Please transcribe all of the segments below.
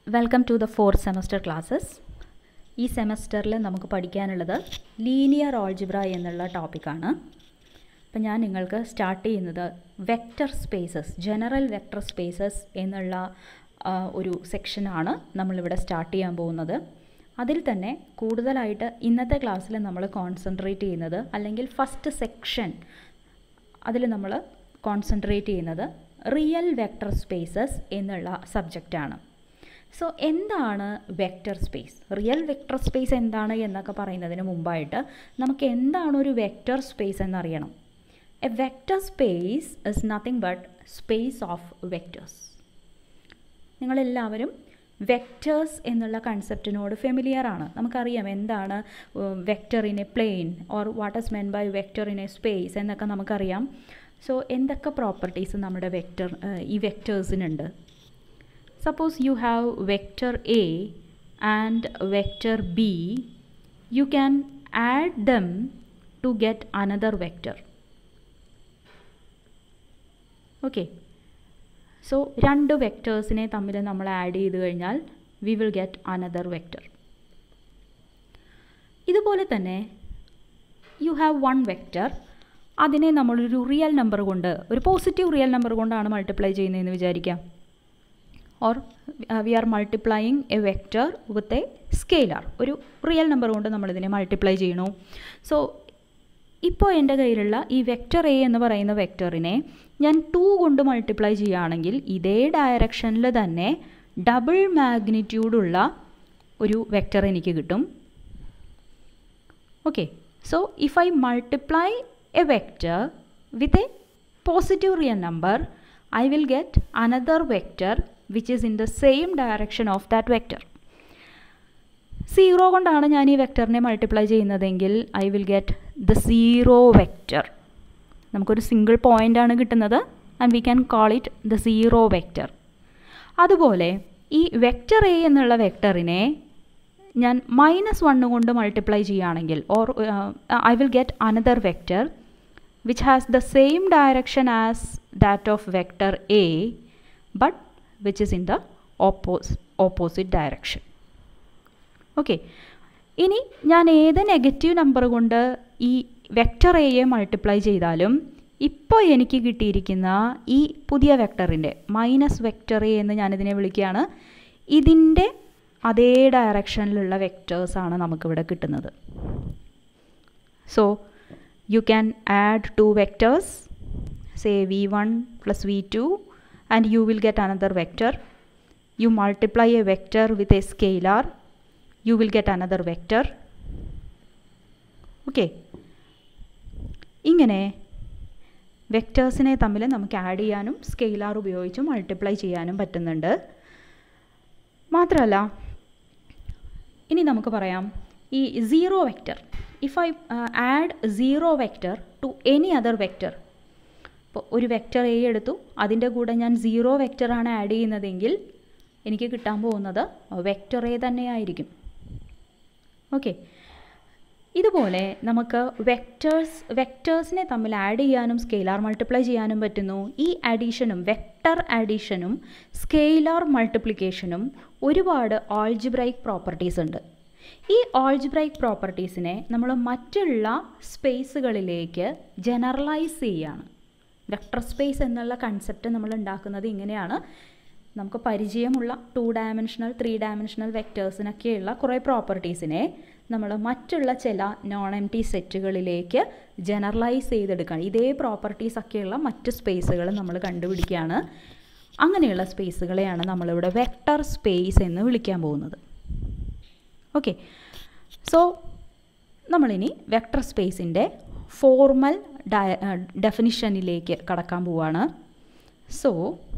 Welcome to the fourth semester classes ഈ സെമസ്റ്ററിൽ നമുക്ക് പഠിക്കാനുള്ളത് ലീനിയർ ഓൾജിബ്ര എന്നുള്ള ടോപ്പിക്കാണ് അപ്പം ഞാൻ നിങ്ങൾക്ക് സ്റ്റാർട്ട് ചെയ്യുന്നത് vector spaces general vector spaces എന്നുള്ള ആ, ഒരു സെക്ഷനാണ് നമ്മളിവിടെ സ്റ്റാർട്ട് ചെയ്യാൻ പോകുന്നത് അതിൽ തന്നെ കൂടുതലായിട്ട് ഇന്നത്തെ ക്ലാസ്സിൽ നമ്മൾ കോൺസെൻട്രേറ്റ് ചെയ്യുന്നത് അല്ലെങ്കിൽ ഫസ്റ്റ് സെക്ഷൻ അതിൽ നമ്മൾ കോൺസെൻട്രേറ്റ് ചെയ്യുന്നത് റിയൽ വെക്റ്റർ സ്പേസസ് എന്നുള്ള സബ്ജക്റ്റാണ് സോ എന്താണ് vector space real vector space എന്താണ് എന്നൊക്കെ പറയുന്നതിന് മുമ്പായിട്ട് നമുക്ക് എന്താണ് ഒരു വെക്റ്റർ സ്പേസ് എന്നറിയണം a vector space is nothing but space of vectors നിങ്ങളെല്ലാവരും വെക്റ്റേഴ്സ് എന്നുള്ള കൺസെപ്റ്റിനോട് ഫെമിലിയർ ആണ് നമുക്കറിയാം എന്താണ് vector in a plane or what is meant by vector in a space എന്നൊക്കെ നമുക്കറിയാം സോ എന്തൊക്കെ പ്രോപ്പർട്ടീസ് നമ്മുടെ വെക്റ്റർ ഈ വെക്റ്റേഴ്സിനുണ്ട് suppose you have vector a and vector b you can add them to get another vector okay so രണ്ട് വെക്റ്റേഴ്സിനെ തമ്മിൽ നമ്മൾ ആഡ് ചെയ്ത് കഴിഞ്ഞാൽ we will get another vector ഇതുപോലെ തന്നെ യു ഹാവ് വൺ വെക്റ്റർ അതിനെ നമ്മളൊരു റിയൽ നമ്പർ കൊണ്ട് ഒരു പോസിറ്റീവ് റിയൽ നമ്പർ കൊണ്ടാണ് മൾട്ടിപ്ലൈ ചെയ്യുന്നതെന്ന് വിചാരിക്കാം or we are multiplying a vector with a scalar ഒരു റിയൽ നമ്പർ കൊണ്ട് നമ്മളിതിനെ മൾട്ടിപ്ലൈ ചെയ്യണു സോ ഇപ്പോൾ എൻ്റെ കയ്യിലുള്ള ഈ വെക്റ്റർ എ എന്ന് പറയുന്ന വെക്റ്ററിനെ ഞാൻ ടു കൊണ്ട് മൾട്ടിപ്ലൈ ചെയ്യുകയാണെങ്കിൽ ഇതേ ഡയറക്ഷനിൽ തന്നെ ഡബിൾ മാഗ്നിറ്റ്യൂഡുള്ള ഒരു വെക്റ്റർ എനിക്ക് കിട്ടും okay so if I multiply a vector with a positive real number I will get another vector which is in the same direction of that vector. Zero കൊണ്ടാണ് ഞാൻ ഈ വെക്ടറിനെ മൾട്ടിപ്ലൈ ചെയ്യുന്നതെങ്കിൽ I will get the zero vector നമുക്കൊരു single point ആണ് കിട്ടുന്നത് and we can call it the zero vector അതുപോലെ ഈ വെക്റ്റർ എ എന്നുള്ള വെക്ടറിനെ ഞാൻ മൈനസ് വണ്ണ് കൊണ്ട് മൾട്ടിപ്ലൈ ചെയ്യുകയാണെങ്കിൽ or I will get another vector which has the same direction as that of vector A but which is in the oppos opposite direction. Okay ഇനി ഞാൻ ഏത് നെഗറ്റീവ് നമ്പർ കൊണ്ട് ഈ വെക്റ്റർ എയെ മൾട്ടിപ്ലൈ ചെയ്താലും ഇപ്പോൾ എനിക്ക് കിട്ടിയിരിക്കുന്ന ഈ പുതിയ വെക്ടറിൻ്റെ മൈനസ് വെക്റ്റർ എ എന്ന് ഞാനിതിനെ വിളിക്കുകയാണ് ഇതിൻ്റെ അതേ ഡയറക്ഷനിലുള്ള വെക്റ്റേഴ്സാണ് നമുക്കിവിടെ കിട്ടുന്നത് so you can add two vectors say v1 plus v2 and you will get another vector you multiply a vector with a scalar you will get another vector okay ഇങ്ങനെ വെക്റ്റേഴ്സിനെ തമ്മിൽ നമുക്ക് ആഡ് ചെയ്യാനും സ്കെയിലാർ ഉപയോഗിച്ച് multiply ചെയ്യാനും പറ്റുന്നുണ്ട് മാത്രമല്ല ഇനി നമുക്ക് പറയാം ഈ zero vector if I add zero vector to any other vector ഇപ്പോൾ ഒരു വെക്റ്റർ എ എടുത്തു അതിൻ്റെ കൂടെ ഞാൻ സീറോ വെക്റ്ററാണ് ആഡ് ചെയ്യുന്നതെങ്കിൽ എനിക്ക് കിട്ടാൻ പോകുന്നത് വെക്റ്റർ എ തന്നെയായിരിക്കും ഓക്കെ ഇതുപോലെ നമുക്ക് വെക്റ്റേഴ്സ് വെക്റ്റേഴ്സിനെ തമ്മിൽ ആഡ് ചെയ്യാനും സ്കെയിലാർ മൾട്ടിപ്ലൈ ചെയ്യാനും പറ്റുന്നു ഈ അഡീഷനും വെക്റ്റർ അഡീഷനും സ്കെയിലാർ മൾട്ടിപ്ലിക്കേഷനും ഒരുപാട് ഓൾജിബ്രൈക്ക് പ്രോപ്പർട്ടീസ് ഉണ്ട് ഈ ഓൾജിബ്രൈക്ക് പ്രോപ്പർട്ടീസിനെ നമ്മൾ മറ്റുള്ള സ്പേസുകളിലേക്ക് ജനറലൈസ് ചെയ്യുകയാണ് വെക്ടർ സ്പേസ് എന്നുള്ള കൺസെപ്റ്റ് നമ്മൾ ഉണ്ടാക്കുന്നത് ഇങ്ങനെയാണ് നമുക്ക് പരിചയമുള്ള ടു ഡയമെൻഷണൽ ത്രീ ഡയമെൻഷണൽ വെക്റ്റേഴ്സിനൊക്കെയുള്ള കുറേ പ്രോപ്പർട്ടീസിനെ നമ്മൾ മറ്റുള്ള ചില നോൺ എം ടി സെറ്റുകളിലേക്ക് ജനറലൈസ് ചെയ്തെടുക്കുകയാണ് ഇതേ പ്രോപ്പർട്ടീസ് ഒക്കെയുള്ള മറ്റ് സ്പേസുകൾ നമ്മൾ കണ്ടുപിടിക്കുകയാണ് അങ്ങനെയുള്ള സ്പേസുകളെയാണ് നമ്മളിവിടെ വെക്ടർ സ്പേസ് എന്ന് വിളിക്കാൻ പോകുന്നത് ഓക്കെ സോ നമ്മളിനി വെക്ടർ സ്പേസിൻ്റെ ഫോർമൽ ഡയ ഡെഫിനിഷനിലേക്ക് കടക്കാൻ പോവാണ് so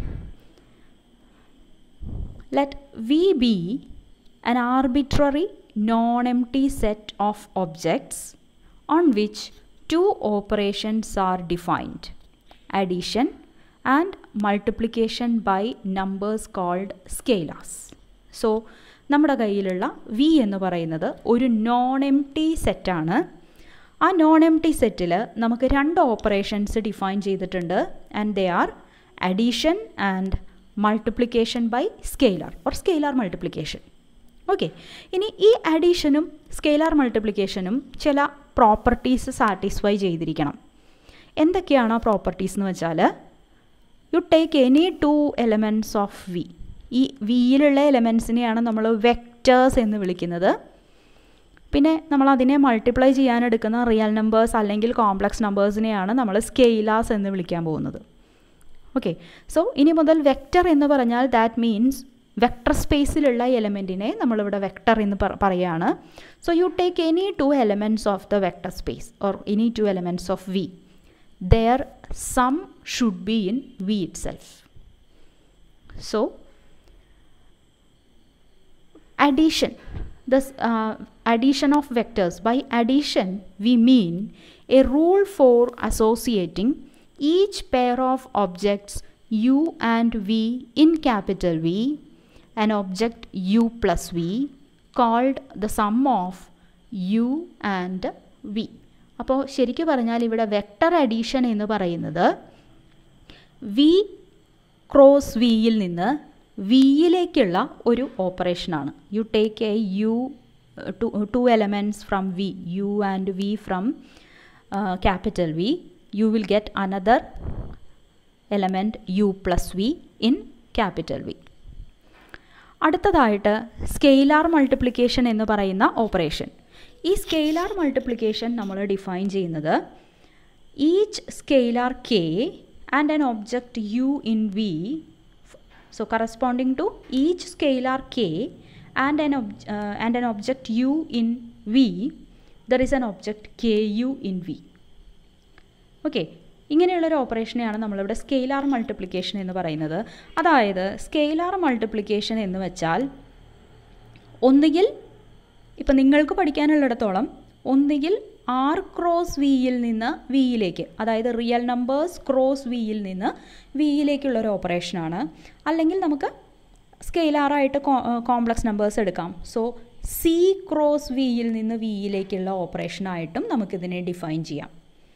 let V be an arbitrary non-empty set of objects on which two operations are defined addition and multiplication by numbers called scalars so നമ്മുടെ കയ്യിലുള്ള വി എന്ന് പറയുന്നത് ഒരു നോൺ എം ടി സെറ്റാണ് ആ നോൺ എം ടി സെറ്റിൽ നമുക്ക് രണ്ട് ഓപ്പറേഷൻസ് ഡിഫൈൻ ചെയ്തിട്ടുണ്ട് and they are addition and multiplication by scalar or scalar multiplication okay ഇനി ഈ അഡീഷനും സ്കെയിലാർ മൾട്ടിപ്ലിക്കേഷനും ചില പ്രോപ്പർട്ടീസ് സാറ്റിസ്ഫൈ ചെയ്തിരിക്കണം എന്തൊക്കെയാണ് ആ പ്രോപ്പർട്ടീസ് എന്ന് വെച്ചാൽ you take any two elements of V ഈ വിയിലുള്ള എലമെൻസിനെയാണ് നമ്മൾ വെക്റ്റേഴ്സ് എന്ന് വിളിക്കുന്നത് പിന്നെ നമ്മൾ അതിനെ മൾട്ടിപ്ലൈ ചെയ്യാനെടുക്കുന്ന റിയൽ നമ്പേഴ്സ് അല്ലെങ്കിൽ കോംപ്ലക്സ് നമ്പേഴ്സിനെയാണ് നമ്മൾ സ്കെയിലാസ് എന്ന് വിളിക്കാൻ പോകുന്നത് ഓക്കെ സോ ഇനി മുതൽ വെക്റ്റർ എന്ന് പറഞ്ഞാൽ ദാറ്റ് മീൻസ് വെക്ടർ സ്പേസിലുള്ള എലമെൻറ്റിനെ നമ്മളിവിടെ വെക്ടർ എന്ന് പറയുകയാണ് so you take any two elements of the vector space or any two elements of V their sum should be in V itself so addition this uh, addition of vectors by addition we mean a rule for associating each pair of objects u and v in capital V an object u plus v called the sum of u and v അപ്പോൾ ശരിക്കും പറഞ്ഞാൽ ഇവിടെ vector addition എന്ന് പറയുന്നത് V cross വിയിൽ നിന്ന് വിയിലേക്കുള്ള ഒരു ഓപ്പറേഷനാണ് you take a u two two elements from V u and v from capital V you will get another element u plus v in capital V അടുത്തതായിട്ട് സ്കെയിലാർ മൾട്ടിപ്ലിക്കേഷൻ എന്ന് പറയുന്ന ഓപ്പറേഷൻ ഈ scalar multiplication നമ്മൾ define ചെയ്യുന്നത് each scalar k and an object u in V so corresponding to each scalar k and an, ob- uh, and an object u in v there is an object ku in v okay ഇങ്ങനെയുള്ളൊരു ഓപ്പറേഷനെയാണ് നമ്മളിവിടെ scalar multiplication എന്ന് പറയുന്നത് അതായത് scalar multiplication എന്ന് വെച്ചാൽ ഒന്നുകിൽ ഇപ്പം നിങ്ങൾക്ക് പഠിക്കാനുള്ളിടത്തോളം ഒന്നുകിൽ ആർ ക്രോസ് വിയിൽ നിന്ന് വിയിലേക്ക് അതായത് റിയൽ നമ്പേഴ്സ് ക്രോസ് വിയിൽ നിന്ന് വിയിലേക്കുള്ള ഒരു ഓപ്പറേഷനാണ് അല്ലെങ്കിൽ നമുക്ക് സ്കെയിലാറായിട്ട് കോംപ്ലക്സ് നമ്പേഴ്സ് എടുക്കാം സോ സി ക്രോസ് വിയിൽ നിന്ന് വിയിലേക്കുള്ള ഓപ്പറേഷനായിട്ടും നമുക്കിതിനെ ഡിഫൈൻ ചെയ്യാം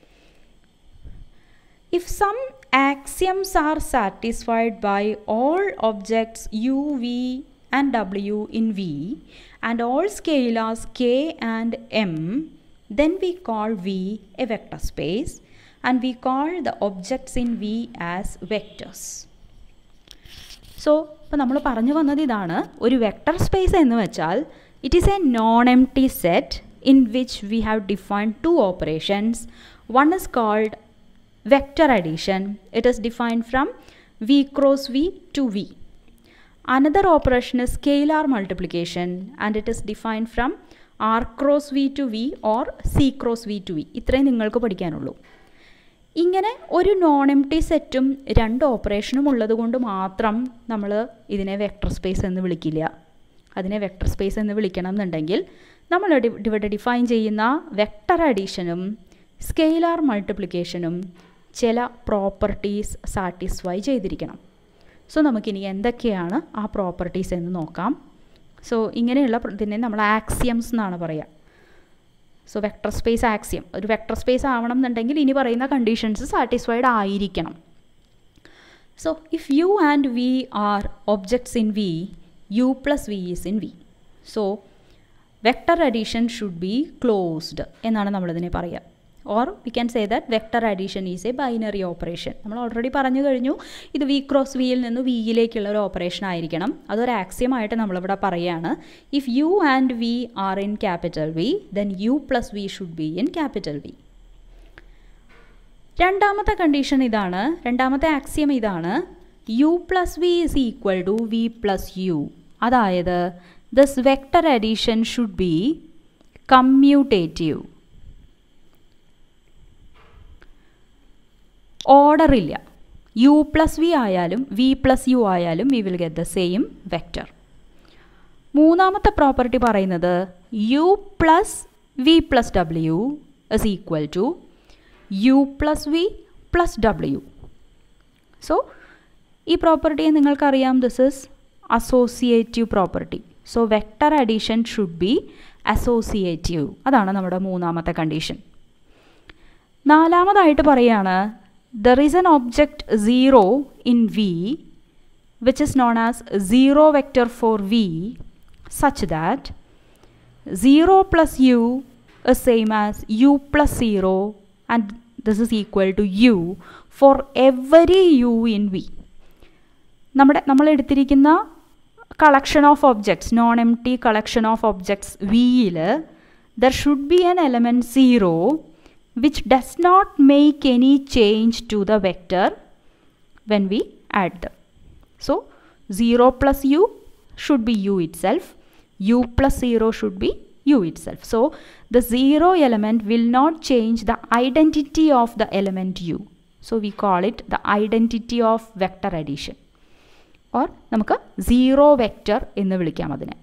If some axioms are satisfied by all objects u, v, and w in V and all scalars k and m, then we call V a vector space and we call the objects in V as vectors. So ഇപ്പോൾ നമ്മൾ പറഞ്ഞു വന്നത് ഇതാണ് ഒരു vector space എന്ന് വെച്ചാൽ it is a non empty set in which we have defined two operations one is called vector addition it is defined from v cross v to v another operation is scalar multiplication and it is defined from r cross v to v or c cross v to v ഇത്രയും നിങ്ങൾക്ക് പഠിക്കാനുള്ളൂ ഇങ്ങനെ ഒരു non M T സെറ്റും രണ്ട് ഓപ്പറേഷനും ഉള്ളത് കൊണ്ട് മാത്രം നമ്മൾ ഇതിനെ വെക്ടർ സ്പേസ് എന്ന് വിളിക്കില്ല അതിനെ വെക്ടർ സ്പേസ് എന്ന് വിളിക്കണം എന്നുണ്ടെങ്കിൽ നമ്മൾ ഇവിടെ ഡിഫൈൻ ചെയ്യുന്ന വെക്ടർ അഡീഷനും സ്കെയിലാർ മൾട്ടിപ്ലിക്കേഷനും ചില പ്രോപ്പർട്ടീസ് സാറ്റിസ്ഫൈ ചെയ്തിരിക്കണം സോ നമുക്കിനി എന്തൊക്കെയാണ് ആ പ്രോപ്പർട്ടീസ് എന്ന് നോക്കാം സോ ഇങ്ങനെയുള്ള ഇതിനെ നമ്മൾ ആക്സിയംസ് എന്നാണ് പറയുക സോ വെക്ടർ സ്പേസ് ആക്സിയം ഒരു വെക്ടർ സ്പേസ് ആവണം എന്നുണ്ടെങ്കിൽ ഇനി പറയുന്ന കണ്ടീഷൻസ് സാറ്റിസ്ഫൈഡ് ആയിരിക്കണം so if u and v are objects in V u plus v is in V so vector addition should be closed എന്നാണ് നമ്മളിതിനെ പറയുക or we can say that vector addition is a binary operation നമ്മൾ already പറഞ്ഞു കഴിഞ്ഞു ഇത് V cross വിയിൽ നിന്ന് വിയിലേക്കുള്ള ഒരു ഓപ്പറേഷൻ ആയിരിക്കണം അതൊരു ആക്സിയമായിട്ട് നമ്മളിവിടെ പറയുകയാണ് if u and v are in capital V then u plus v should be in capital V രണ്ടാമത്തെ കണ്ടീഷൻ ഇതാണ് രണ്ടാമത്തെ ആക്സിയം ഇതാണ് u plus v is equal to v plus u അതായത് this vector addition should be commutative order ഇല്ല u plus v ആയാലും v plus u ആയാലും we will get the same vector മൂന്നാമത്തെ property പറയുന്നത് u plus V plus ഡബ്ല്യു is equal to U plus V plus ഡബ്ല്യു so ഈ പ്രോപ്പർട്ടിയെ നിങ്ങൾക്കറിയാം this is associative property so vector addition should be associative അതാണ് നമ്മുടെ മൂന്നാമത്തെ കണ്ടീഷൻ നാലാമതായിട്ട് പറയുകയാണ് there is an object zero in V which is known as zero vector for v such that 0 plus u is same as u plus 0 and this is equal to u for every u in v നമ്മുടെ നമ്മൾ എടുത്തിരിക്കുന്ന collection of objects non empty collection of objects വിയിൽ there should be an element zero which does not make any change to the vector when we add them so zero plus u should be u itself u plus 0 should be u itself. So, the 0 element will not change the identity of the element u. So, we call it the identity of vector addition. or നമുക്ക് zero vector എന്ന് വിളിക്കാം അതിനെ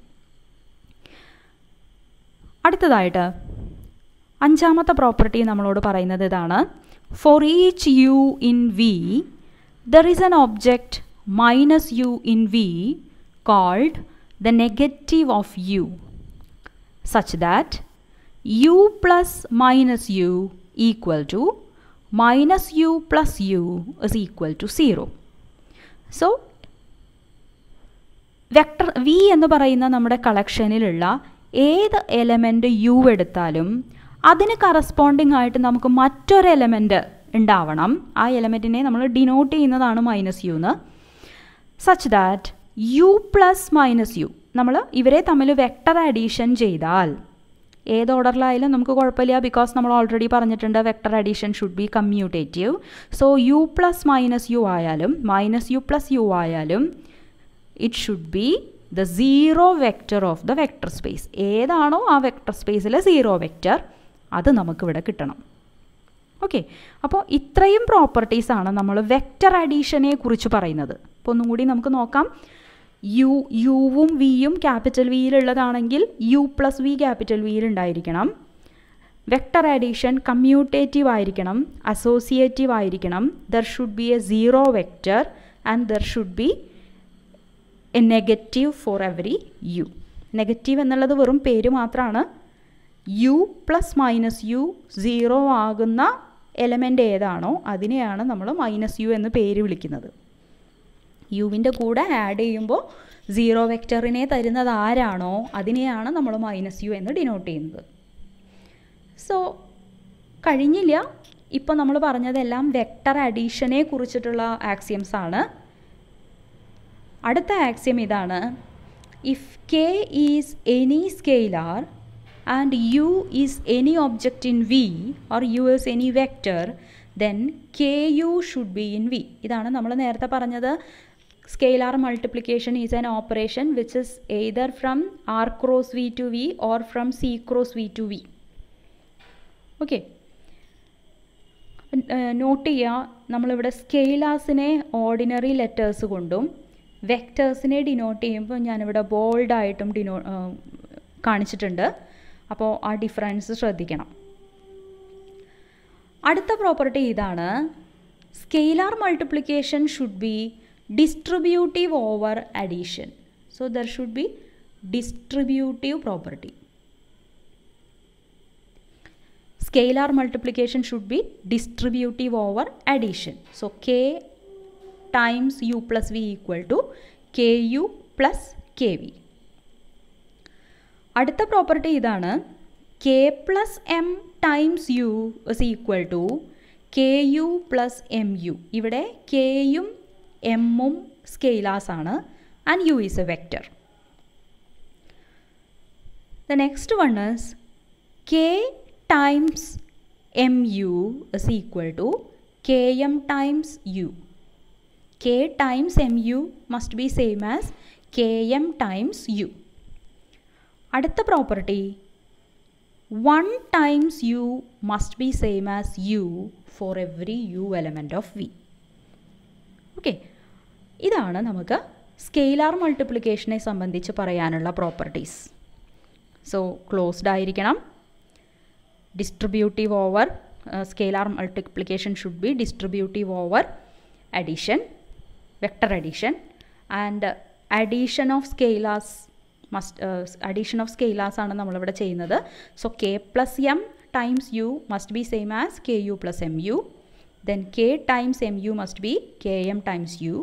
അടുത്തതായിട്ട് അഞ്ചാമത്തെ പ്രോപ്പർട്ടി നമ്മളോട് പറയുന്നത് ഇതാണ് for each u in V there is an object minus u in V called the negative of u such that u plus minus u equal to minus u plus u is equal to 0. So, vector v എന്ന് പറയുന്ന നമ്മുടെ കളക്ഷനിലുള്ള ഏത് element U എടുത്താലും അതിന് corresponding ആയിട്ട് നമുക്ക് മറ്റൊരു element ഉണ്ടാവണം ആ എലമെൻറ്റിനെ നമ്മൾ ഡിനോട്ട് ചെയ്യുന്നതാണ് മൈനസ് യു എന്ന് such that u plus minus u നമ്മൾ ഇവരെ തമ്മിൽ വെക്ടർ അഡീഷൻ ചെയ്താൽ ഏത് ഓർഡറിലായാലും നമുക്ക് കുഴപ്പമില്ല ബിക്കോസ് നമ്മൾ ഓൾറെഡി പറഞ്ഞിട്ടുണ്ട് vector addition should be commutative so u plus minus u ആയാലും മൈനസ് യു പ്ലസ് യു ആയാലും it should be the zero vector of the vector space ഏതാണോ ആ വെക്ടർ സ്പേസിലെ സീറോ വെക്റ്റർ അത് നമുക്കിവിടെ കിട്ടണം ഓക്കെ അപ്പോൾ ഇത്രയും പ്രോപ്പർട്ടീസാണ് നമ്മൾ വെക്റ്റർ അഡീഷനെ കുറിച്ച് പറയുന്നത് അപ്പോൾ ഒന്നും കൂടി നമുക്ക് നോക്കാം യു യുവും വിയും ക്യാപിറ്റൽ വിയിലുള്ളതാണെങ്കിൽ യു പ്ലസ് വി ക്യാപിറ്റൽ വിയിൽ ഉണ്ടായിരിക്കണം വെക്ടർ അഡീഷൻ കമ്മ്യൂട്ടേറ്റീവ് ആയിരിക്കണം അസോസിയേറ്റീവ് ആയിരിക്കണം there should be a zero vector and there should be a negative for every u negative എന്നുള്ളത് വെറും പേര് മാത്രമാണ് u plus minus u zero ആകുന്ന എലമെൻ്റ് ഏതാണോ അതിനെയാണ് നമ്മൾ മൈനസ് യു എന്ന് പേര് വിളിക്കുന്നത് യുവിൻ്റെ കൂടെ ആഡ് ചെയ്യുമ്പോൾ സീറോ വെക്റ്ററിനെ തരുന്നത് ആരാണോ അതിനെയാണ് നമ്മൾ മൈനസ് യു എന്ന് ഡിനോട്ട് ചെയ്യുന്നത് സോ കഴിഞ്ഞില്ല ഇപ്പോൾ നമ്മൾ പറഞ്ഞതെല്ലാം വെക്ടർ അഡീഷനെ കുറിച്ചിട്ടുള്ള ആക്സിയംസ് ആണ് അടുത്ത ആക്സിയം ഇതാണ് if k is any scalar and u is any object in V or u is any vector then k u should be in V ഇതാണ് നമ്മൾ നേരത്തെ പറഞ്ഞത് scalar multiplication is an operation which is either from r cross v to v or from c cross v to v okay note ചെയ്യുക നമ്മളിവിടെ സ്കെയിലാസിനെ ordinary letters കൊണ്ടും വെക്റ്റേഴ്സിനെ denote ചെയ്യുമ്പോൾ ഞാനിവിടെ ബോൾഡായിട്ടും ഡിനോ കാണിച്ചിട്ടുണ്ട് അപ്പോൾ ആ ഡിഫറൻസ് ശ്രദ്ധിക്കണം അടുത്ത പ്രോപ്പർട്ടി ഇതാണ് scalar multiplication should be distributive over addition. So there should be distributive property. Scalar multiplication should be distributive over addition. So k times u plus v equal to ku plus kv. അടുത്ത property ഇതാണ് k plus m times u is equal to k u plus m u ഇവിടെ കെയും എമ്മും scalars ആണ് and u is a vector the next one is k times m u is equal to k m times u k times m u must be same as k m times u അടുത്ത property one times u must be same as u for every u element of V okay ഇതാണ് നമുക്ക് scalar മൾട്ടിപ്ലിക്കേഷനെ സംബന്ധിച്ച് പറയാനുള്ള properties so closed ആയിരിക്കണം distributive over scalar multiplication should be distributive over addition vector addition and addition of scalars must addition of scalars ആണ് നമ്മളിവിടെ ചെയ്യുന്നത് so k plus m times u must be same as k u plus m u then k times mu must be km times u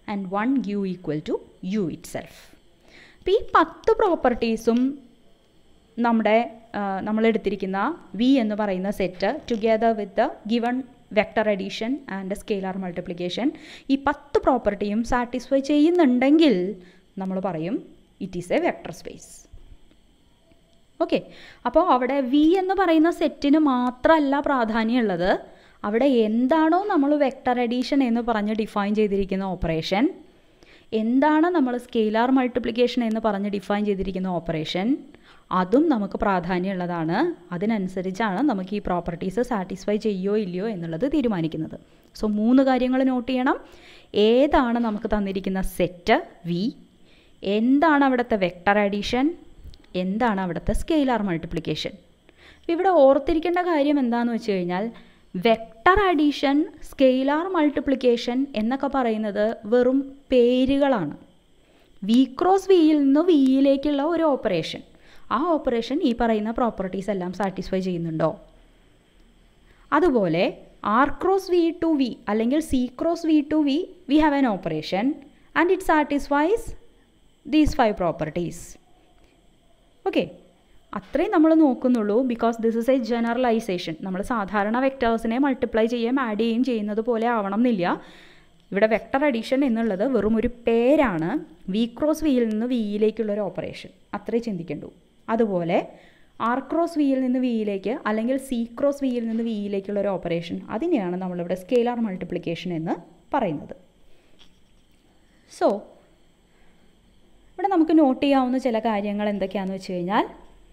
and one u equal to u itself അപ്പോൾ ഈ പത്ത് പ്രോപ്പർട്ടീസും നമ്മുടെ നമ്മൾ എടുത്തിരിക്കുന്ന V എന്ന് പറയുന്ന set together with the given vector addition and scalar multiplication ഈ പത്ത് പ്രോപ്പർട്ടിയും സാറ്റിസ്ഫൈ ചെയ്യുന്നുണ്ടെങ്കിൽ നമ്മൾ പറയും it is a vector space okay അപ്പോൾ അവിടെ വി എന്ന് പറയുന്ന സെറ്റിന് മാത്രമല്ല പ്രാധാന്യമുള്ളത് അവിടെ എന്താണോ നമ്മൾ വെക്ടർ അഡീഷൻ എന്ന് പറഞ്ഞ് ഡിഫൈൻ ചെയ്തിരിക്കുന്ന ഓപ്പറേഷൻ എന്താണ് നമ്മൾ സ്കെയിലാർ മൾട്ടിപ്ലിക്കേഷൻ എന്ന് പറഞ്ഞ് ഡിഫൈൻ ചെയ്തിരിക്കുന്ന ഓപ്പറേഷൻ അതും നമുക്ക് പ്രാധാന്യമുള്ളതാണ് അതിനനുസരിച്ചാണ് നമുക്ക് ഈ പ്രോപ്പർട്ടീസ് സാറ്റിസ്ഫൈ ചെയ്യോ ഇല്ലയോ എന്നുള്ളത് തീരുമാനിക്കുന്നത് സോ മൂന്ന് കാര്യങ്ങൾ നോട്ട് ചെയ്യണം ഏതാണ് നമുക്ക് തന്നിരിക്കുന്ന സെറ്റ് വി എന്താണ് അവിടുത്തെ വെക്ടർ അഡീഷൻ എന്താണ് അവിടുത്തെ സ്കെയിലാർ മൾട്ടിപ്ലിക്കേഷൻ ഇവിടെ ഓർത്തിരിക്കേണ്ട കാര്യം എന്താണെന്ന് വെച്ച് കഴിഞ്ഞാൽ വെക്ടർ അഡീഷൻ സ്കെയിലാർ മൾട്ടിപ്ലിക്കേഷൻ എന്നൊക്കെ പറയുന്നത് വെറും പേരുകളാണ് വി ക്രോസ് വിയിൽ നിന്ന് വിയിലേക്കുള്ള ഒരു ഓപ്പറേഷൻ ആ ഓപ്പറേഷൻ ഈ പറയുന്ന പ്രോപ്പർട്ടീസ് എല്ലാം സാറ്റിസ്ഫൈ ചെയ്യുന്നുണ്ടോ അതുപോലെ R cross V to V അല്ലെങ്കിൽ C cross V to V we have an operation and it satisfies these five properties okay അത്രയും നമ്മൾ നോക്കുന്നുള്ളൂ because this is a generalization നമ്മൾ സാധാരണ വെക്ടേഴ്സിനെ മൾട്ടിപ്ലൈ ചെയ്യുകയും ആഡ് ചെയ്യുകയും ചെയ്യുന്നത് പോലെ ആവണം എന്നില്ല ഇവിടെ വെക്ടർ അഡീഷൻ എന്നുള്ളത് വെറും ഒരു പേരാണ് വി ക്രോസ് വിയിൽ നിന്ന് വിയിലേക്കുള്ള ഒരു ഓപ്പറേഷൻ അത്രേ ചിന്തിക്കണ്ടു അതുപോലെ ആർ ക്രോസ് വിയിൽ നിന്ന് വിയിലേക്ക് അല്ലെങ്കിൽ സി ക്രോസ് വിയിൽ നിന്ന് വിയിലേക്കുള്ള ഒരു ഓപ്പറേഷൻ അതിനെയാണ് നമ്മളിവിടെ സ്കെയിലാർ മൾട്ടിപ്ലിക്കേഷൻ എന്ന് പറയുന്നത് സോ ഇവിടെ നമുക്ക് നോട്ട് ചെയ്യാവുന്ന ചില കാര്യങ്ങൾ എന്തൊക്കെയാണെന്ന് വെച്ച് കഴിഞ്ഞാൽ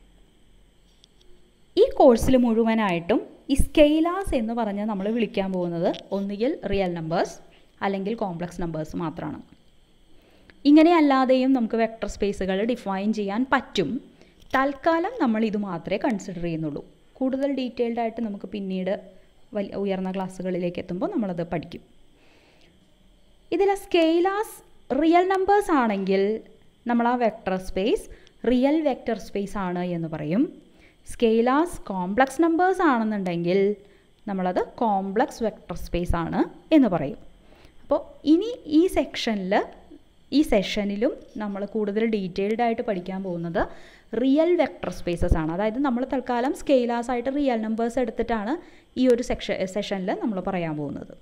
ഈ കോഴ്സിൽ മുഴുവനായിട്ടും ഈ സ്കെയിലാസ് എന്ന് പറഞ്ഞ് നമ്മൾ വിളിക്കാൻ പോകുന്നത് ഒന്നുകിൽ റിയൽ നമ്പേഴ്സ് അല്ലെങ്കിൽ കോംപ്ലക്സ് നമ്പേഴ്സ് മാത്രമാണ് ഇങ്ങനെ അല്ലാതെയും നമുക്ക് വെക്ടർ സ്പേസുകൾ ഡിഫൈൻ ചെയ്യാൻ പറ്റും തൽക്കാലം നമ്മൾ ഇത് മാത്രമേ കൺസിഡർ ചെയ്യുന്നുള്ളൂ കൂടുതൽ ഡീറ്റെയിൽഡ് ആയിട്ട് നമുക്ക് പിന്നീട് വലിയ ഉയർന്ന ക്ലാസ്സുകളിലേക്ക് എത്തുമ്പോൾ നമ്മളത് പഠിക്കും ഇതിലെ സ്കെയിലാസ് റിയൽ നമ്പേഴ്സ് ആണെങ്കിൽ നമ്മൾ ആ vector space real vector space ആണ് എന്ന് പറയും സ്കെയിലാസ് കോംപ്ലക്സ് നമ്പേഴ്സ് ആണെന്നുണ്ടെങ്കിൽ നമ്മളത് കോംപ്ലക്സ് വെക്ടർ സ്പേസ് ആണ് എന്ന് പറയും അപ്പോൾ ഇനി ഈ സെക്ഷനിൽ ഈ സെഷനിലും നമ്മൾ കൂടുതൽ ഡീറ്റെയിൽഡ് ആയിട്ട് പഠിക്കാൻ പോകുന്നത് റിയൽ വെക്ടർ സ്പേസസ് ആണ് അതായത് നമ്മൾ തൽക്കാലം സ്കെയിലാസ് ആയിട്ട് റിയൽ നമ്പേഴ്സ് എടുത്തിട്ടാണ് ഈ ഒരു സെക്ഷൻ സെഷനിൽ നമ്മൾ പറയാൻ പോകുന്നത്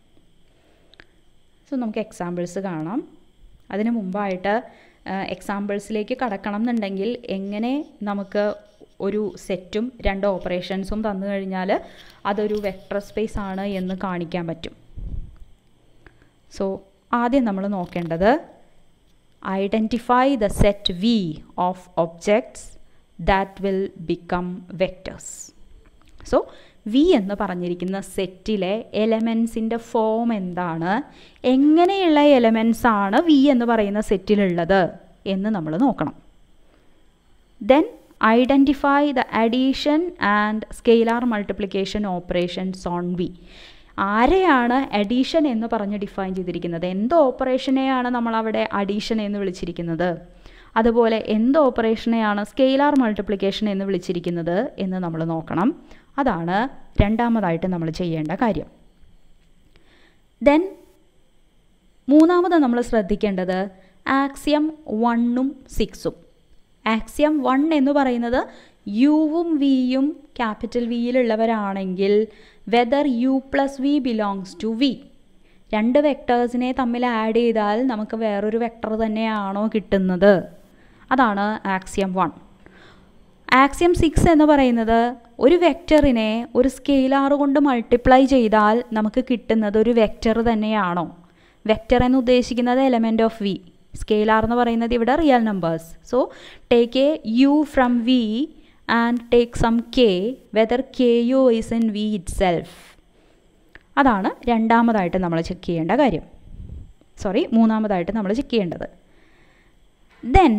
സോ നമുക്ക് എക്സാമ്പിൾസ് കാണാം അതിന് മുമ്പായിട്ട് എക്സാമ്പിൾസിലേക്ക് കടക്കണം എന്നുണ്ടെങ്കിൽ എങ്ങനെ നമുക്ക് ഒരു സെറ്റും രണ്ട് ഓപ്പറേഷൻസും തന്നു കഴിഞ്ഞാൽ അതൊരു വെക്ടർ സ്പേസ് ആണ് എന്ന് കാണിക്കാൻ പറ്റും സോ ആദ്യം നമ്മൾ നോക്കേണ്ടത് identify the set V of objects that will become vectors so V എന്ന് പറഞ്ഞിരിക്കുന്ന സെറ്റിലെ എലമെൻസിൻ്റെ ഫോം എന്താണ് എങ്ങനെയുള്ള എലമെൻസ് ആണ് വി എന്ന് പറയുന്ന സെറ്റിലുള്ളത് എന്ന് നമ്മൾ നോക്കണം then identify the addition and scalar multiplication operations on V ആരെയാണ് അഡീഷൻ എന്ന് പറഞ്ഞ് ഡിഫൈൻ ചെയ്തിരിക്കുന്നത് എന്ത് ഓപ്പറേഷനെയാണ് നമ്മളവിടെ അഡീഷൻ എന്ന് വിളിച്ചിരിക്കുന്നത് അതുപോലെ എന്ത് ഓപ്പറേഷനെയാണ് സ്കെയിലാർ മൾട്ടിപ്ലിക്കേഷൻ എന്ന് വിളിച്ചിരിക്കുന്നത് എന്ന് നമ്മൾ നോക്കണം അതാണ് രണ്ടാമതായിട്ട് നമ്മൾ ചെയ്യേണ്ട കാര്യം ദെൻ മൂന്നാമത് നമ്മൾ ശ്രദ്ധിക്കേണ്ടത് ആക്സിയം വണ്ണും സിക്സും ആക്സിയം വൺ എന്ന് പറയുന്നത് യുവും വിയും ക്യാപിറ്റൽ വിയിലുള്ളവരാണെങ്കിൽ whether u plus v belongs to V രണ്ട് വെക്ടേഴ്സിനെ തമ്മിൽ ആഡ് ചെയ്താൽ നമുക്ക് വേറൊരു വെക്ടർ തന്നെയാണോ കിട്ടുന്നത് അതാണ് ആക്സിയം വൺ ആക്സിയം സിക്സ് എന്ന് പറയുന്നത് ഒരു വെക്ടറിനെ ഒരു സ്കെയിലാർ കൊണ്ട് മൾട്ടിപ്ലൈ ചെയ്താൽ നമുക്ക് കിട്ടുന്നത് ഒരു വെക്ടർ തന്നെയാണോ വെക്ടർ എന്ന് ഉദ്ദേശിക്കുന്നത് എലമെൻറ്റ് ഓഫ് വി സ്കെയിലാർ എന്ന് പറയുന്നത് ഇവിടെ real numbers so take a u from V and take some k whether k u is in V itself അതാണ് രണ്ടാമതായിട്ട് നമ്മൾ ചെക്ക് ചെയ്യേണ്ട കാര്യം സോറി മൂന്നാമതായിട്ട് നമ്മൾ ചെക്ക് ചെയ്യേണ്ടത് ദെൻ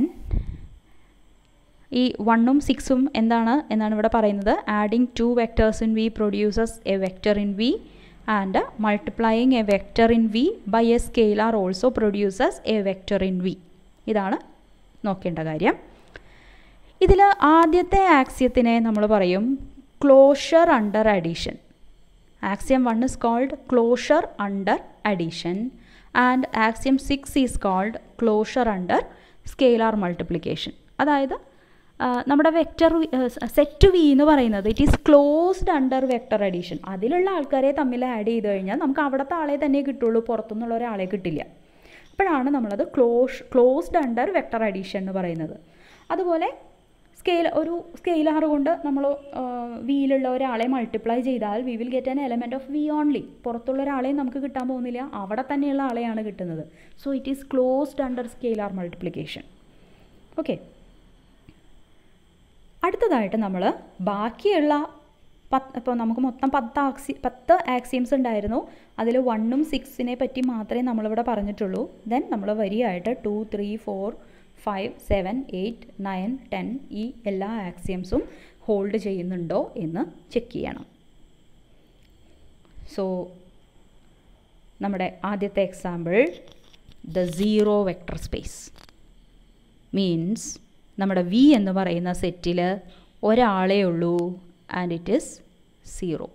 ഈ വണ്ണും സിക്സും എന്താണ് എന്നാണ് ഇവിടെ പറയുന്നത് adding two vectors in V produces a vector in V and multiplying a vector in V by a scalar also produces a vector in V ഇതാണ് നോക്കേണ്ട കാര്യം ഇതിൽ ആദ്യത്തെ ആക്സിയത്തിനെ നമ്മൾ പറയും closure under addition axiom one is called closure under addition and axiom six is called closure under scalar multiplication അതായത് നമ്മുടെ വെക്റ്റർ സെറ്റ് വി എന്ന് പറയുന്നത് it is closed under vector addition അതിലുള്ള ആൾക്കാരെ തമ്മിൽ ആഡ് ചെയ്ത് കഴിഞ്ഞാൽ നമുക്ക് അവിടുത്തെ ആളെ തന്നെ കിട്ടുള്ളൂ പുറത്തുനിന്നുള്ള ഒരാളെ കിട്ടില്ല അപ്പോഴാണ് നമ്മളത് closure closed under vector addition എന്ന് പറയുന്നത് അതുപോലെ സ്കെയിൽ ഒരു സ്കെയിലാർ കൊണ്ട് നമ്മൾ വിയിലുള്ള ഒരാളെ മൾട്ടിപ്ലൈ ചെയ്താൽ we will get an element of V only പുറത്തുള്ള ഒരാളെ നമുക്ക് കിട്ടാൻ പോകുന്നില്ല അവിടെ തന്നെയുള്ള ആളെയാണ് കിട്ടുന്നത് so it is closed under scalar multiplication okay അടുത്തതായിട്ട് നമ്മൾ ബാക്കിയുള്ള പത്ത് ഇപ്പോൾ നമുക്ക് മൊത്തം പത്ത് ആക്സി പത്ത് ആക്സിയംസ് ഉണ്ടായിരുന്നു അതിൽ വണ്ണും സിക്സിനെ പറ്റി മാത്രമേ നമ്മളിവിടെ പറഞ്ഞിട്ടുള്ളൂ ദെൻ നമ്മൾ വരിയായിട്ട് two three four five seven eight nine ten ഈ എല്ലാ ആക്സിയംസും ഹോൾഡ് ചെയ്യുന്നുണ്ടോ എന്ന് ചെക്ക് ചെയ്യണം സോ നമ്മുടെ ആദ്യത്തെ example the zero vector space means നമ്മുടെ വി എന്ന് പറയുന്ന സെറ്റിൽ ഒരാളേ ഉള്ളൂ ആൻഡ് ഇറ്റ് ഈസ് സീറോ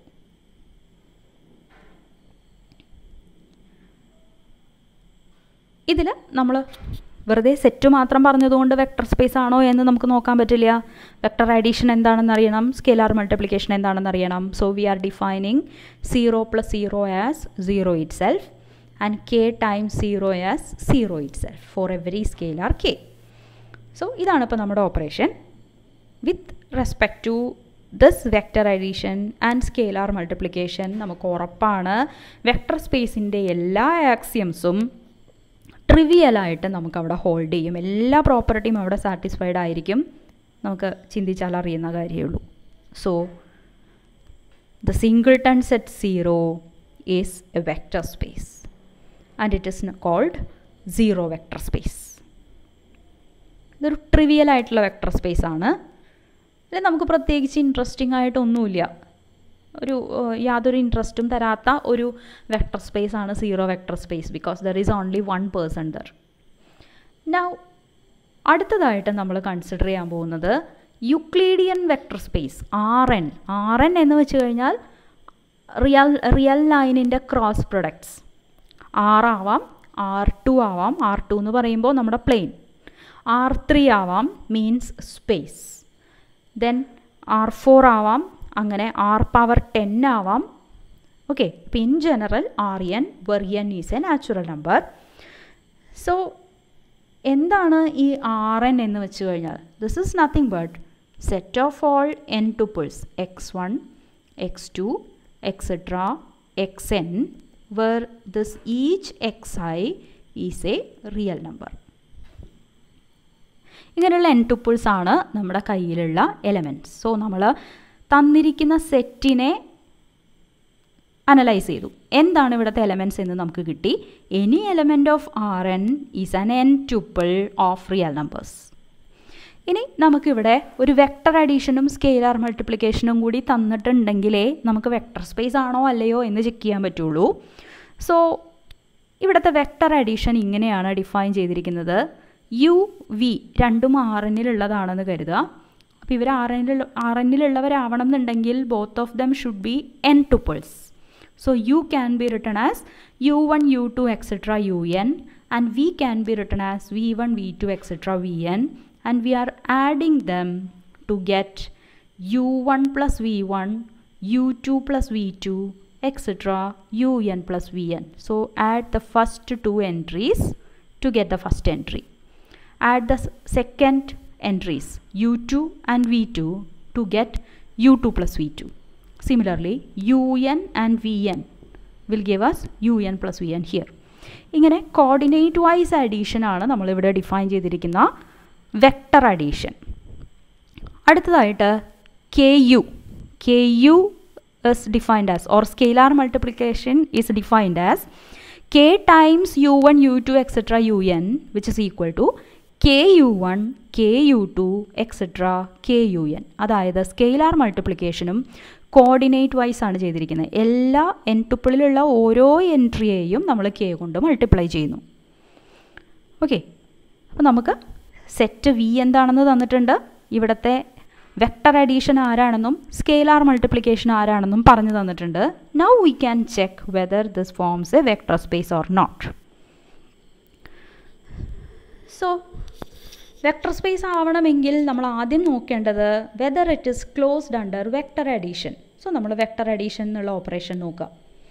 ഇതിൽ നമ്മൾ വെറുതെ സെറ്റ് മാത്രം പറഞ്ഞതുകൊണ്ട് വെക്ടർ സ്പേസ് ആണോ എന്ന് നമുക്ക് നോക്കാൻ പറ്റില്ല വെക്ടർ അഡീഷൻ എന്താണെന്ന് അറിയണം സ്കെലാർ മൾട്ടിപ്ലിക്കേഷൻ എന്താണെന്ന് അറിയണം so we are defining zero plus zero as zero itself and k times zero as zero itself for every scalar k so ഇതാണ് ഇപ്പോൾ നമ്മുടെ operation with respect to this vector addition and scalar multiplication നമുക്ക് ഉറപ്പാണ് vector സ്പേസിൻ്റെ എല്ലാ ആക്സിയംസും ട്രിവിയലായിട്ട് നമുക്ക് അവിടെ hold ചെയ്യും എല്ലാ പ്രോപ്പർട്ടിയും അവിടെ സാറ്റിസ്ഫൈഡ് ആയിരിക്കും നമുക്ക് ചിന്തിച്ചാൽ അറിയുന്ന കാര്യമേ ഉള്ളൂ so the singleton set zero is a vector space and it is called zero vector space ഇതൊരു ട്രിവിയൽ ആയിട്ടുള്ള വെക്ടർ സ്പേസ് ആണ് ഇതിൽ നമുക്ക് പ്രത്യേകിച്ച് ഇൻട്രസ്റ്റിംഗ് ആയിട്ടൊന്നുമില്ല ഒരു യാതൊരു ഇൻട്രസ്റ്റും തരാത്ത ഒരു വെക്ടർ സ്പേസ് ആണ് zero vector space because there is only one person there now അടുത്തതായിട്ട് നമ്മൾ കൺസിഡർ ചെയ്യാൻ പോകുന്നത് Euclidean vector space R n R n എന്ന് വെച്ച് കഴിഞ്ഞാൽ റിയൽ റിയൽ ലൈനിൻ്റെ ക്രോസ് പ്രൊഡക്ട്സ് ആർ ആവാം ആർ ടു ആവാം ആർ ടു എന്ന് പറയുമ്പോൾ നമ്മുടെ പ്ലെയിൻ ആർ ത്രീ ആവാം means space then R four ആവാം അങ്ങനെ ആർ പവർ ടെൻ ആവാം ഓക്കെ അപ്പം in general R n were N is a natural number so എന്താണ് ഈ ആർ എൻ എന്ന് വെച്ച് കഴിഞ്ഞാൽ this is nothing but set of all n tuples x one x two etcetera x n where this each x i is a real number ഇങ്ങനെയുള്ള n tuples ആണ് നമ്മുടെ കയ്യിലുള്ള elements so നമ്മൾ തന്നിരിക്കുന്ന സെറ്റിനെ അനലൈസ് ചെയ്തു എന്താണ് ഇവിടുത്തെ എലമെൻറ്റ്സ് എന്ന് നമുക്ക് കിട്ടി any element of R n is an n tuple of real numbers ഇനി നമുക്കിവിടെ ഒരു വെക്ടർ അഡീഷനും സ്കെയിലാർ മൾട്ടിപ്ലിക്കേഷനും കൂടി തന്നിട്ടുണ്ടെങ്കിലേ നമുക്ക് വെക്ടർ സ്പേസ് ആണോ അല്ലയോ എന്ന് ചെക്ക് ചെയ്യാൻ പറ്റുള്ളൂ സോ ഇവിടുത്തെ വെക്ടർ അഡീഷൻ ഇങ്ങനെയാണ് ഡിഫൈൻ ചെയ്തിരിക്കുന്നത് യു വി രണ്ടും ആർ എന്നിലുള്ളതാണെന്ന് കരുതുക അപ്പോൾ ഇവർ ആർ എന്നിൽ ആർ എന്നിലുള്ളവരാവണം എന്നുണ്ടെങ്കിൽ both of them should be n tuples So u can be written as u1, u2, etc. un and v can be written as v1, v2, etc. vn and we are adding them to get u1 plus v1, u2 plus v2, etc. un plus vn. So add the first two entries to get the first entry. Add the second entries u2 and v2 to get u2 plus v2. Similarly, un and vn will give us un plus vn here. ഇങ്ങനെ coordinate wise addition ആണ് നമ്മളിവിടെ define ചെയ്തിരിക്കുന്ന vector addition അടുത്തതായിട്ട് k u k u is defined as or scalar multiplication is defined as k times u1 u2 etc un which is equal to k u one k u two etcetera k u n അതായത് scalar മൾട്ടിപ്ലിക്കേഷനും coordinate wise ആണ് ചെയ്തിരിക്കുന്നത് എല്ലാ N ടുപ്പിളിലുള്ള ഓരോ എൻട്രിയെയും നമ്മൾ K കൊണ്ട് multiply ചെയ്യുന്നു okay അപ്പോൾ നമുക്ക് സെറ്റ് വി എന്താണെന്ന് തന്നിട്ടുണ്ട് ഇവിടുത്തെ വെക്ടർ അഡീഷൻ ആരാണെന്നും സ്കെയിലാർ മൾട്ടിപ്ലിക്കേഷൻ ആരാണെന്നും പറഞ്ഞു തന്നിട്ടുണ്ട് now we can check whether this forms a vector space or not so vector space ആവണമെങ്കിൽ നമ്മൾ ആദ്യം നോക്കേണ്ടത് whether it is closed under vector addition so നമ്മൾ വെക്ടർ അഡീഷൻ എന്നുള്ള ഓപ്പറേഷൻ നോക്കുക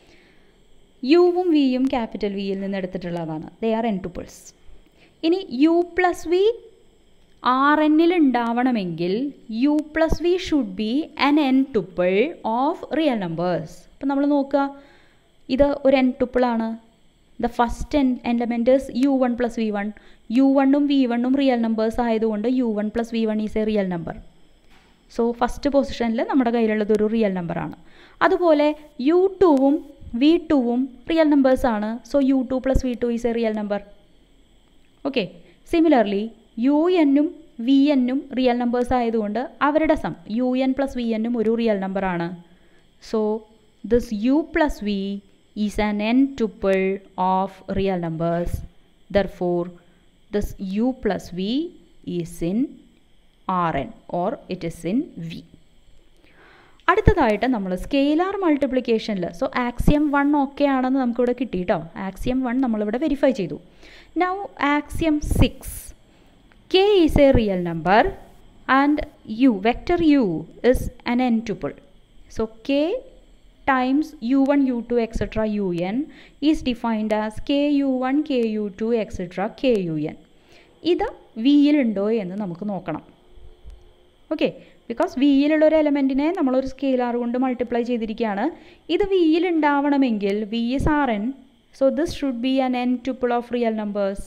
യുവും വിയും ക്യാപിറ്റൽ വിയിൽ നിന്ന് എടുത്തിട്ടുള്ളതാണ് ദേ ആർ എൻ ടുപ്പിൾസ് ഇനി യു പ്ലസ് വി ആർ എന്നിൽ ഉണ്ടാവണമെങ്കിൽ u plus v should be n n tuple of real numbers അപ്പം നമ്മൾ നോക്കുക ഇത് ഒരു എൻ ടുപ്പിളാണ് the first n elements u one plus V one u വണ്ണും വി വണ്ണും റിയൽ നമ്പേഴ്സ് ആയതുകൊണ്ട് u one plus V one is a real number so first പൊസിഷനിൽ നമ്മുടെ കയ്യിലുള്ളത് ഒരു റിയൽ നമ്പറാണ് അതുപോലെ യു ടുവും വി ടുവും റിയൽ നമ്പേഴ്സാണ് so u two plus V two is a real number okay similarly u എന്നും വി എന്നും റിയൽ നമ്പേഴ്സ് ആയതുകൊണ്ട് അവരുടെ sum u N plus v എന്നും ഒരു റിയൽ നമ്പറാണ് so this u plus v is an n tuple of real numbers therefore this u plus v is in R n or it is in V അടുത്തതായിട്ട് നമ്മൾ scalar മൾട്ടിപ്ലിക്കേഷനിൽ so axiom one okay ആണെന്ന് നമുക്കിവിടെ കിട്ടി കേട്ടോ axiom one നമ്മളിവിടെ verify ചെയ്തു now axiom six k is a real number and u vector u is an n tuple so k times u one U two etcetera U n is defined as k u one k u two etcetera k u n ഇത് വിയിലുണ്ടോ എന്ന് നമുക്ക് നോക്കണം okay because വിയിലുള്ള ഒരു എലമെൻറ്റിനെ നമ്മളൊരു scalar കൊണ്ട് multiply ചെയ്തിരിക്കുകയാണ് ഇത് വിയിൽ ഉണ്ടാവണമെങ്കിൽ V is R n so this should be an n tuple of real numbers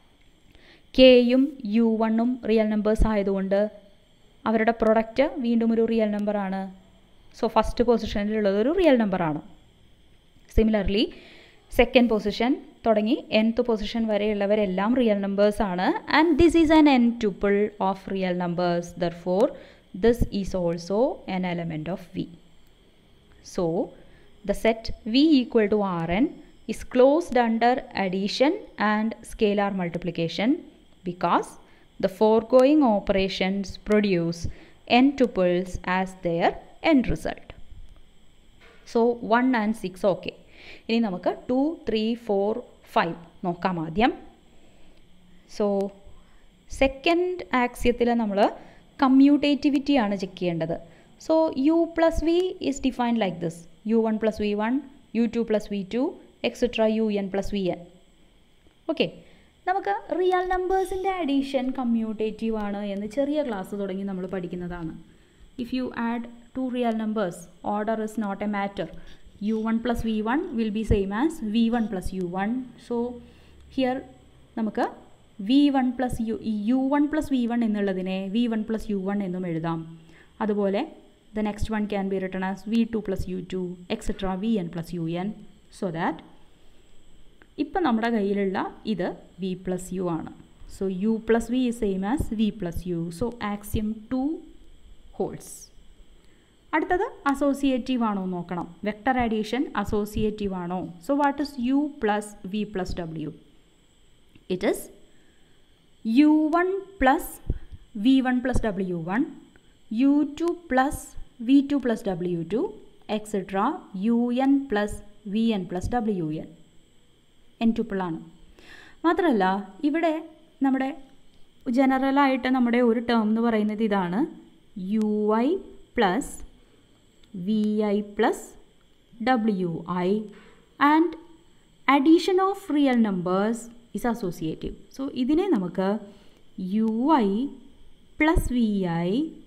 കെയും യു വണ്ണും റിയൽ നമ്പേഴ്സ് ആയതുകൊണ്ട് അവരുടെ പ്രൊഡക്റ്റ് വീണ്ടും ഒരു റിയൽ നമ്പറാണ് സോ ഫസ്റ്റ് പൊസിഷനിലുള്ളത് ഒരു റിയൽ നമ്പറാണ് സിമിലർലി സെക്കൻഡ് പൊസിഷൻ തുടങ്ങി എൻത്ത് പൊസിഷൻ വരെയുള്ളവരെല്ലാം റിയൽ നമ്പേഴ്സ് ആണ് and this is an n tuple of real numbers therefore this is also an element of V so the set V equal to R n is closed under addition and scalar multiplication because the foregoing operations produce n tuples as their end result. So 1 and 6 okay. ഇനി നമുക്ക് to three four five നോക്കാം ആദ്യം so second ആക്സിയത്തിൽ നമ്മൾ commutativity ആണ് check ചെയ്യേണ്ടത് so u plus v is defined like this u one plus V one U two plus V two etcetera U N plus V n okay നമുക്ക് real നമ്പേഴ്സിൻ്റെ addition commutative ആണ് എന്ന് ചെറിയ class തുടങ്ങി നമ്മൾ പഠിക്കുന്നതാണ് if you add two real numbers order is not a matter u one plus V one will be same as v one plus u one so here നമുക്ക് V one plus u u one plus V one എന്നുള്ളതിനെ v one plus u one എന്നും എഴുതാം അതുപോലെ the next one can be written as v two plus u two etcetera v N plus u n so that ഇപ്പം നമ്മുടെ കയ്യിലുള്ള ഇത് v plus u ആണ് so u plus v is same as v plus u so axiom two holds അടുത്തത് associative ആണോ നോക്കണം vector addition associative ആണോ so what is U plus V plus W it is U one plus V one plus W one U two plus V two plus W two etcetera U N plus V N plus W N N ടുപ്പിളാണ് മാത്രമല്ല ഇവിടെ നമ്മുടെ ജനറലായിട്ട് നമ്മുടെ ഒരു term എന്ന് പറയുന്നത് ഇതാണ് U I plus V I plus W I and addition of real numbers is associative so ഇതിനെ നമുക്ക് U I plus V I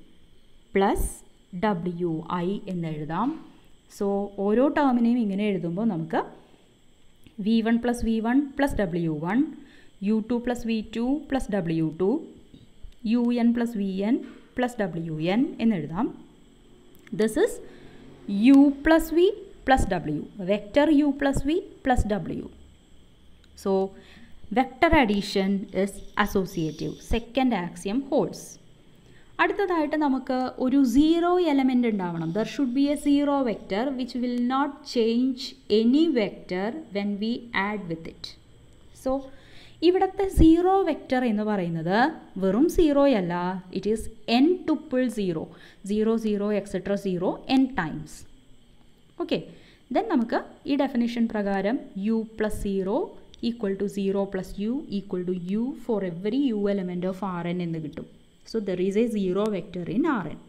plus W I എന്നെഴുതാം സോ ഓരോ ടേമിനെയും ഇങ്ങനെ എഴുതുമ്പോൾ നമുക്ക് V one plus V one plus W one U two plus V two plus W two U N plus V N plus W N എന്നെഴുതാം this is U plus V plus W vector U plus V plus ഡബ്ല്യു so vector addition is associative second axiom holds അടുത്തതായിട്ട് നമുക്ക് ഒരു zero element ഉണ്ടാവണം there should be a zero vector which will not change any vector when we add with it so ഇവിടുത്തെ zero vector എന്ന് പറയുന്നത് വെറും സീറോയല്ല it is n tuple zero zero zero etcetera zero n times okay then നമുക്ക് ഈ definition പ്രകാരം u plus zero equal to zero plus u equal to u for every u element of R n എന്ന് കിട്ടും so there is a zero vector in R n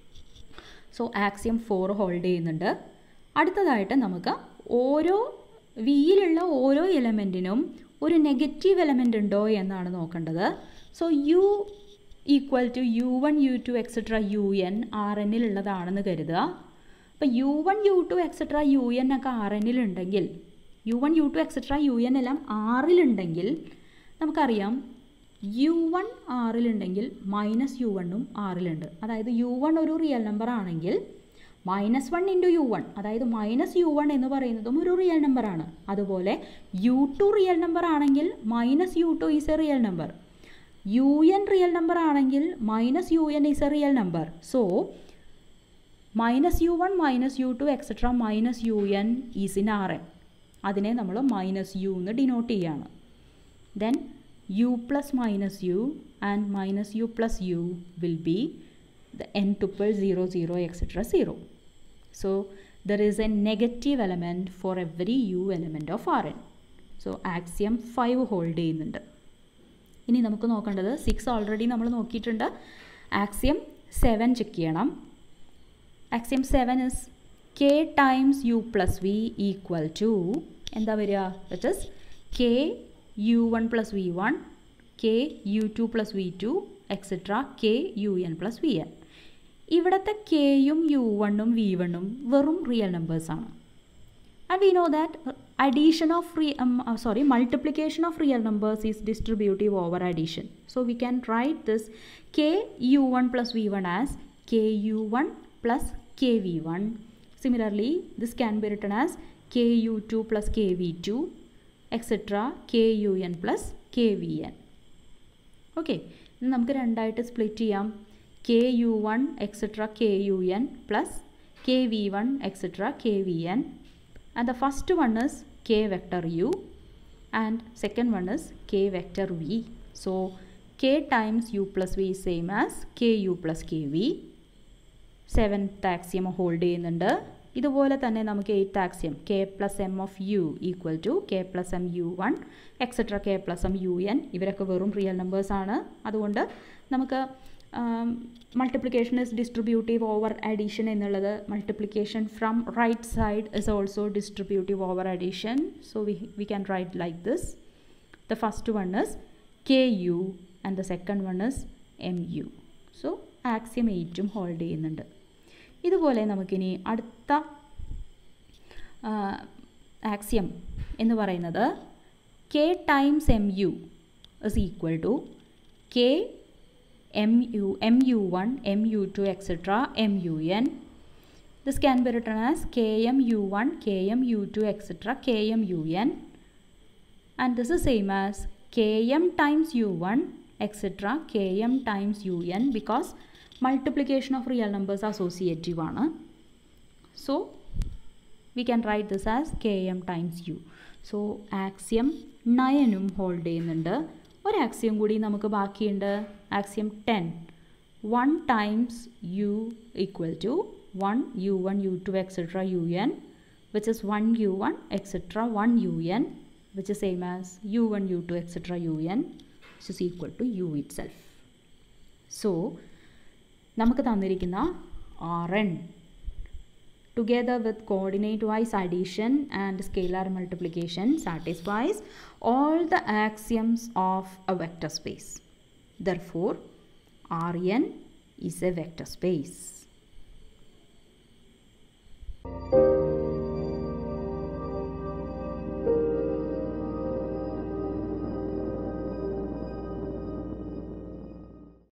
so axiom four hold ചെയ്യുന്നുണ്ട് അടുത്തതായിട്ട് നമുക്ക് ഓരോ വിയിലുള്ള ഓരോ എലമെൻറ്റിനും ഒരു negative element ഉണ്ടോ എന്നാണ് നോക്കേണ്ടത് so u equal to u one U two etcetera U n R എന്നിലുള്ളതാണെന്ന് കരുതുക അപ്പോൾ u one U two etcetera U n ഒക്കെ ആർ എന്നിലുണ്ടെങ്കിൽ u one U two etcetera U n എല്ലാം ആറിലുണ്ടെങ്കിൽ നമുക്കറിയാം യു വൺ ആറിലുണ്ടെങ്കിൽ മൈനസ് യു വണ്ണും ആറിലുണ്ട് അതായത് യു വൺ ഒരു റിയൽ നമ്പർ ആണെങ്കിൽ minus one into u one അതായത് മൈനസ് യു വൺ എന്ന് പറയുന്നതും ഒരു റിയൽ നമ്പറാണ് അതുപോലെ യു ടു റിയൽ നമ്പർ ആണെങ്കിൽ minus u two is a real number u n real number ആണെങ്കിൽ minus u n is a real number so minus u one minus u two etcetera minus u n is in R n അതിനെ നമ്മൾ minus u എന്ന് denote ചെയ്യാണ് then u plus minus u and minus u plus u will be the n tuple 0 0 etc 0 so there is a negative element for every u element of Rn so axiom 5 hold ചെയ്യുന്നുണ്ട് ഇനി നമുക്ക് നോക്കേണ്ടത് six already നമ്മൾ നോക്കിയിട്ടുണ്ട് axiom seven check ചെയ്യണം axiom seven is k times u plus v equal to എന്താ വരിക that is k u one plus V one k u two plus V two etcetera k u N plus V n ഇവിടുത്തെ കെയും u വണ്ണും V വണ്ണും വെറും real നമ്പേഴ്സാണ് and we know that addition of re sorry multiplication of real numbers is distributive over addition so we can write this k u one plus V one as k u one plus k v one similarly this can be written as k u two plus k v two etcetera k u N plus k v n okay ഇത് നമുക്ക് രണ്ടായിട്ട് split ചെയ്യാം k u one etcetera k u N plus k v one etcetera k v n and the first one is k vector u and second one is k vector v so k times u plus v same as k u plus k v seventh axiom hold ചെയ്യുന്നുണ്ട് ഇതുപോലെ തന്നെ നമുക്ക് eighth axiom k plus m of u equal to k plus m u one etcetera k plus m u n ഇവരൊക്കെ വെറും real നമ്പേഴ്സാണ് അതുകൊണ്ട് നമുക്ക് multiplication is distributive over addition എന്നുള്ളത് multiplication from right side is also distributive over addition so we we can write like this the first one is k u and the second one is m u so axiom എയ്റ്റും hold ചെയ്യുന്നുണ്ട് ഇതുപോലെ നമുക്കിനി അടുത്ത axiom എന്ന് പറയുന്നത് k times m u is equal to k m u m u one m u two etcetera m u n this can be written as k m u one k m u two etcetera k m u N and this is same as k m times u one etcetera k m times u n because multiplication of real numbers associative ആണ് so we can write this as km times u so axiom നയനും hold ചെയ്യുന്നുണ്ട് ഒരു axiom കൂടി നമുക്ക് ബാക്കിയുണ്ട് axiom ten one times u equal to one u one U two etcetera U n which is one u one etcetera one u n which is same as u one U two etcetera U n which is equal to u itself so നമുക്ക് തന്നിരിക്കുന്ന R n together with coordinate wise addition and scalar multiplication satisfies all the axioms of a vector space. Therefore, Rn is a vector space.